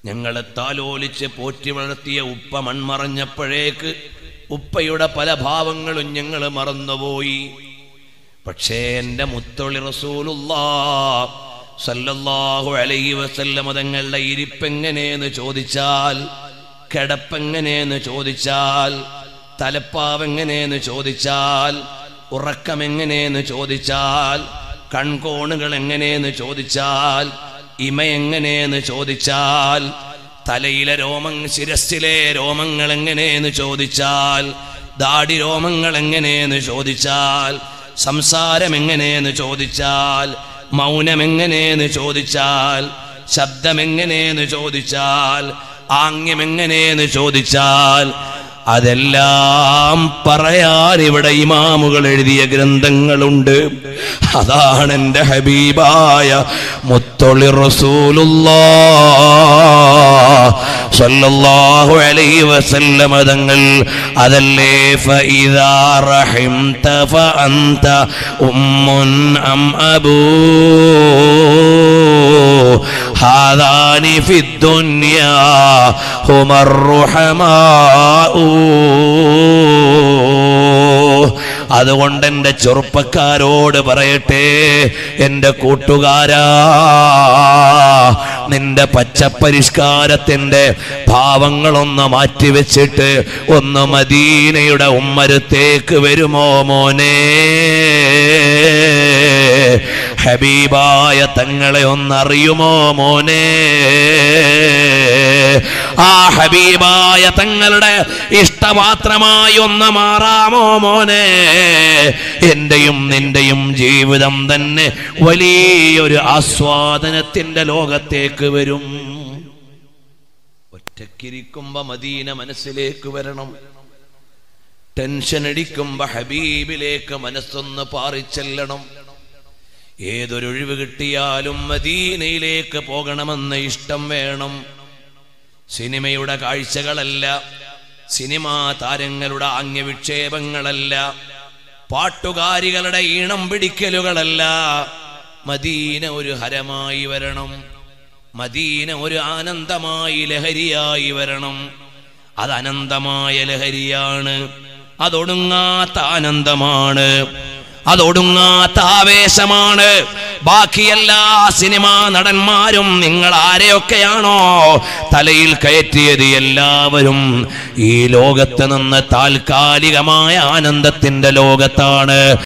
ഞങ്ങളെ താലോലിച്ച് പോറ്റി വളർത്തിയ ഉപ്പ മൺമറഞ്ഞപ്പോഴേക്ക് ഉപ്പയുടെ പല ഭാവങ്ങളും ഞങ്ങൾ മറന്നുപോയി പക്ഷേ എൻ്റെ മുത്തൊളി റസൂലുള്ളാ സല്ലല്ലാഹു അലൈഹി വസല്ലമ തങ്ങളുടെ ഇരിപ്പെങ്ങനെയെന്ന് ചോദിച്ചാൽ കിടപ്പെങ്ങനെയെന്ന് ചോദിച്ചാൽ തലപ്പാവെങ്ങനെയെന്ന് ചോദിച്ചാൽ ഉറക്കമെങ്ങനെയെന്ന് ചോദിച്ചാൽ കൺകോണുകൾ എങ്ങനെയെന്ന് ചോദിച്ചാൽ ഇമ എങ്ങനെയെന്ന് ചോദിച്ചാൽ തലയിലെ രോമം ശിരസിലെ രോമങ്ങൾ എങ്ങനെയെന്ന് ചോദിച്ചാൽ ദാടി രോമങ്ങൾ എങ്ങനെയെന്ന് ചോദിച്ചാൽ സംസാരം എങ്ങനെയെന്ന് ചോദിച്ചാൽ മൗനം എങ്ങനെയെന്ന് ചോദിച്ചാൽ ശബ്ദം എങ്ങനെയെന്ന് ചോദിച്ചാൽ ആംഗ്യം എങ്ങനെയെന്ന് ചോദിച്ചാൽ അതെല്ലാം പറയാൻ ഇവിടെ ഇമാമുകൾ എഴുതിയ ഗ്രന്ഥങ്ങളുണ്ട് അതാണ് എൻ്റെ ഹബീബായ മുത്തൊളി റസൂലുള്ളാ സല്ലല്ലാഹു അലൈഹി വസല്ലമ തങ്ങൾ അതല്ലേ ഫഇദാ റഹിംത ഫഅന്ത ഉമ്മുൻ അം അബൂ ഹാദാനി ഫി الدنيا هما الرحماء അതുകൊണ്ട് എൻ്റെ ചെറുപ്പക്കാരോട് പറയട്ടെ എൻ്റെ കൂട്ടുകാരാ നിന്റെ പച്ചപ്പരിഷ്കാരത്തിൻ്റെ ഭാവങ്ങളൊന്ന് മാറ്റിവെച്ചിട്ട് ഒന്ന് മദീനയുടെ ഉമ്മരത്തേക്ക് വരുമോ മോനെ ഹബീബായ തങ്ങളെ ഒന്നറിയുമോ മോനെ ആ ഹബീബായ തങ്ങളുടെ ഇഷ്ടപാത്രമായി ഒന്ന് മാറാമോ മോനെ എന്റെയും നിന്റെയും ജീവിതം തന്നെ വലിയൊരു ആസ്വാദനത്തിന്റെ ലോകത്തേക്ക് വരും ഒറ്റക്കിരിക്കുമ്പോ മദീന മനസ്സിലേക്ക് വരണം ടെൻഷൻ അടിക്കുമ്പോ ഹബീബിലേക്ക് മനസ്സൊന്ന് പാറിച്ചെല്ലണം ഏതൊരൊഴിവ് കിട്ടിയാലും മദീനയിലേക്ക് പോകണമെന്ന് ഇഷ്ടം വേണം സിനിമയുടെ കാഴ്ചകളല്ല സിനിമാ താരങ്ങളുടെ ആംഗ്യവിക്ഷേപങ്ങളല്ല പാട്ടുകാരികളുടെ ഈണം പിടിക്കലുകളല്ല മദീന ഒരു ഹരമായി വരണം മദീന ഒരു ആനന്ദമായി ലഹരിയായി വരണം അത് അനന്തമായ ലഹരിയാണ് അതൊടുങ്ങാത്ത ആനന്ദമാണ് അതൊടുങ്ങാത്ത ആവേശമാണ് ബാക്കി എല്ലാ സിനിമാ നടന്മാരും നിങ്ങൾ ആരെയൊക്കെയാണോ തലയിൽ കയറ്റിയത് എല്ലാവരും ഈ ലോകത്ത് നിന്ന് താൽക്കാലികമായ ആനന്ദത്തിന്റെ ലോകത്താണ്